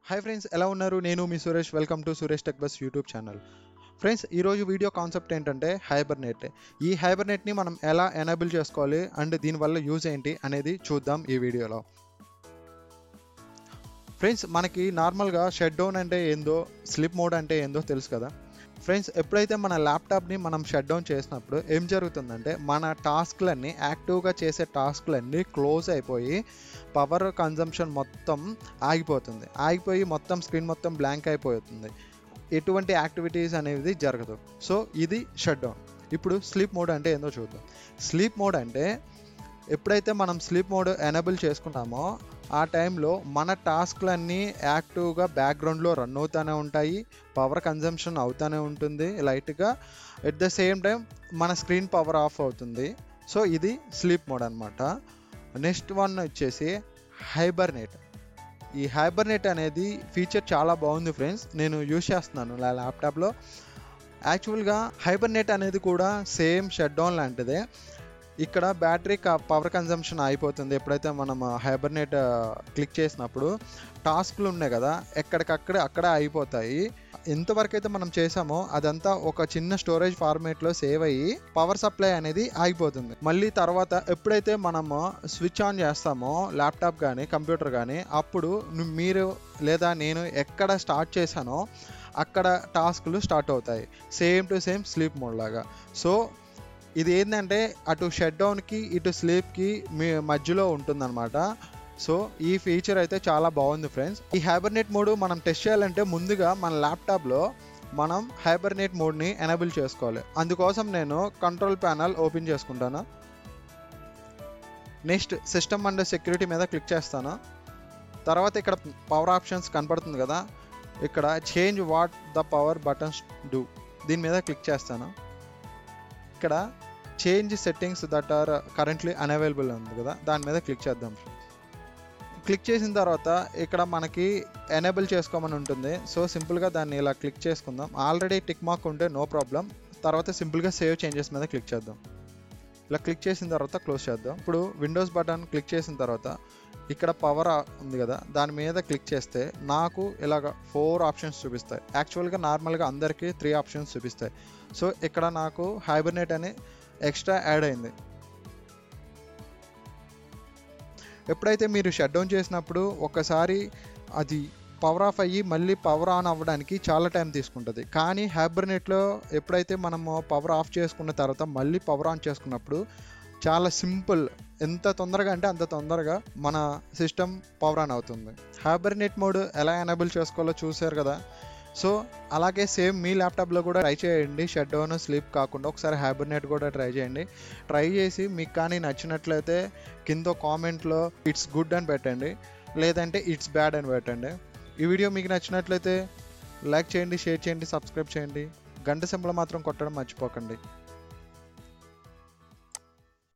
hi friends ఎలా ఉన్నారు నేను మీ Suresh welcome to Suresh tech bus YouTube channel friends ఈరోజు వీడియో కాన్సెప్ట్ ఏంటంటే హైబర్నెట్ ఈ హైబర్నెట్ని మనం ఎలా ఎనేబుల్ చేసుకోవాలి అండ్ దీనివల్ల యూజ్ ఏంటి అనేది చూద్దాం ఈ వీడియోలో ఫ్రెండ్స్ మనకి నార్మల్గా షట్ డౌన్ అంటే ఏందో స్లిప్ మోడ్ అంటే ఏందో తెలుసు కదా ఫ్రెండ్స్ ఎప్పుడైతే మన ల్యాప్టాప్ని మనం షట్ డౌన్ చేసినప్పుడు ఏం జరుగుతుందంటే మన టాస్క్లన్నీ యాక్టివ్గా చేసే టాస్క్లన్నీ క్లోజ్ అయిపోయి పవర్ కన్జంప్షన్ మొత్తం ఆగిపోతుంది ఆగిపోయి మొత్తం స్క్రీన్ మొత్తం బ్లాంక్ అయిపోతుంది ఎటువంటి యాక్టివిటీస్ అనేది జరగదు సో ఇది షట్ డౌన్ ఇప్పుడు స్లీప్ మోడ్ అంటే ఏందో చూద్దాం స్లీప్ మోడ్ అంటే ఎప్పుడైతే మనం స్లీప్ మోడ్ ఎనేబుల్ చేసుకున్నామో ఆ టైంలో మన టాస్క్లన్నీ యాక్టివ్గా బ్యాక్గ్రౌండ్లో రన్ అవుతూనే ఉంటాయి పవర్ కన్జంప్షన్ అవుతూనే ఉంటుంది లైట్గా ఎట్ ద సేమ్ టైం మన స్క్రీన్ పవర్ ఆఫ్ అవుతుంది సో ఇది స్లీప్ మోడ్ అనమాట నెక్స్ట్ వన్ వచ్చేసి హైబర్నెట్ ఈ హైబర్నెట్ అనేది ఫీచర్ చాలా బాగుంది ఫ్రెండ్స్ నేను యూజ్ చేస్తున్నాను నా ల్యాప్టాప్లో యాక్చువల్గా హైబర్నెట్ అనేది కూడా సేమ్ షట్ డౌన్ లాంటిదే ఇక్కడ బ్యాటరీ పవర్ కన్జంప్షన్ అయిపోతుంది ఎప్పుడైతే మనం హైబర్నెట్ క్లిక్ చేసినప్పుడు టాస్క్లు ఉన్నాయి కదా ఎక్కడికక్కడ అక్కడ అయిపోతాయి ఎంతవరకు అయితే మనం చేసామో అదంతా ఒక చిన్న స్టోరేజ్ ఫార్మేట్లో సేవ్ అయ్యి పవర్ సప్లై అనేది ఆగిపోతుంది మళ్ళీ తర్వాత ఎప్పుడైతే మనము స్విచ్ ఆన్ చేస్తామో ల్యాప్టాప్ కానీ కంప్యూటర్ కానీ అప్పుడు మీరు లేదా నేను ఎక్కడ స్టార్ట్ చేశానో అక్కడ టాస్క్లు స్టార్ట్ అవుతాయి same to same sleep mode లాగా సో ఇది ఏంటంటే అటు షట్ డౌన్కి ఇటు స్లీప్కి మీ మధ్యలో ఉంటుందన్నమాట సో ఈ ఫీచర్ అయితే చాలా బాగుంది ఫ్రెండ్స్ ఈ హైబర్నెట్ మోడ్ మనం టెస్ట్ చేయాలంటే ముందుగా మన ల్యాప్టాప్లో మనం హైబర్నెట్ మోడ్ని ఎనేబుల్ చేసుకోవాలి అందుకోసం నేను కంట్రోల్ ప్యానల్ ఓపెన్ చేసుకుంటాను నెక్స్ట్ సిస్టమ్ అండ్ సెక్యూరిటీ మీద క్లిక్ చేస్తాను తర్వాత ఇక్కడ పవర్ ఆప్షన్స్ కనపడుతుంది కదా ఇక్కడ change what the power buttons do దీని మీద క్లిక్ చేస్తాను ఇక్కడ change settings that are currently unavailable ఉంది కదా దాని మీద క్లిక్ చేద్దాం క్లిక్ చేసిన తర్వాత ఇక్కడ మనకి ఎనేబుల్ చేసుకోమని ఉంటుంది సో సింపుల్గా దాన్ని ఇలా క్లిక్ చేసుకుందాం ఆల్రెడీ టిక్ మార్క్ ఉంటే నో ప్రాబ్లం తర్వాత సింపుల్గా సేవ్ చేంజెస్ మీద క్లిక్ చేద్దాం ఇలా క్లిక్ చేసిన తర్వాత క్లోజ్ చేద్దాం ఇప్పుడు విండోస్ బటన్ క్లిక్ చేసిన తర్వాత ఇక్కడ పవర్ ఉంది కదా దాని మీద క్లిక్ చేస్తే నాకు ఇలాగ ఫోర్ ఆప్షన్స్ చూపిస్తాయి యాక్చువల్గా నార్మల్గా అందరికీ త్రీ ఆప్షన్స్ చూపిస్తాయి సో ఇక్కడ నాకు హైబర్నెట్ అని ఎక్స్ట్రా యాడ్ అయింది ఎప్పుడైతే మీరు షట్ డౌన్ చేసినప్పుడు ఒకసారి అది పవర్ ఆఫ్ అయ్యి మళ్ళీ పవర్ ఆన్ అవ్వడానికి చాలా టైం తీసుకుంటుంది కానీ హైబర్నెట్లో ఎప్పుడైతే మనము పవర్ ఆఫ్ చేసుకున్న తర్వాత మళ్ళీ పవర్ ఆన్ చేసుకున్నప్పుడు చాలా సింపుల్ ఎంత తొందరగా అంటే అంత తొందరగా మన సిస్టమ్ పవర్ ఆన్ అవుతుంది హైబర్నెట్ మోడ్ ఎలా ఎనేబుల్ చేసుకోవాలో చూసారు కదా సో అలాగే సేమ్ మీ ల్యాప్టాప్లో కూడా ట్రై చేయండి షట్ డౌన్ స్లీప్ కాకుండా ఒకసారి హైబర్నెట్ కూడా ట్రై చేయండి ట్రై చేసి మీకు కానీ నచ్చినట్లయితే కింద కామెంట్లో ఇట్స్ గుడ్ అని పెట్టండి లేదంటే ఇట్స్ బ్యాడ్ అని పెట్టండి ఈ వీడియో మీకు నచ్చినట్లయితే లైక్ చేయండి షేర్ చేయండి సబ్స్క్రైబ్ చేయండి గంట సింబల్ మాత్రం కొట్టడం మర్చిపోకండి